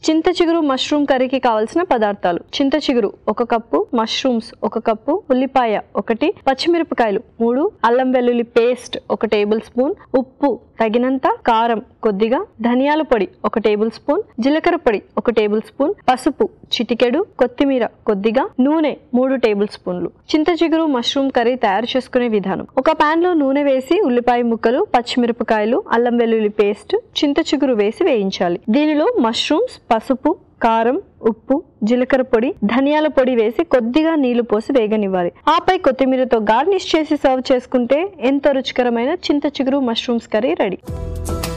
చింత చిగురు మష్రూమ్ కర్రీకి కావలసిన పదార్థాలు చింత చిగురు ఒక కప్పు మష్రూమ్స్ ఒక కప్పు ఉల్లిపాయ ఒకటి పచ్చిమిరపకాయలు మూడు అల్లం వెల్లుల్లి పేస్ట్ ఒక టేబుల్ స్పూన్ ఉప్పు తగినంత కారం కొద్దిగా ధనియాల పొడి ఒక టేబుల్ స్పూన్ జీలకర్ర పొడి ఒక టేబుల్ స్పూన్ పసుపు చిటికెడు కొత్తిమీర కొద్దిగా నూనె మూడు టేబుల్ స్పూన్లు చింత చిగురు మష్రూమ్ కర్రీ తయారు చేసుకునే విధానం ఒక పాన్ లో నూనె వేసి ఉల్లిపాయ ముక్కలు పచ్చిమిరపకాయలు అల్లం వెల్లుల్లి పేస్ట్ చింత చిగురు వేసి వేయించాలి దీనిలో మష్రూమ్స్ పసుపు కారం ఉప్పు జీలకర్ర పొడి ధనియాల పొడి వేసి కొద్దిగా నీళ్లు పోసి వేగనివ్వాలి ఆపై కొత్తిమీరతో గార్నిష్ చేసి సర్వ్ చేసుకుంటే ఎంతో రుచికరమైన చింత చిగురు మష్రూమ్స్ కర్రీ రెడీ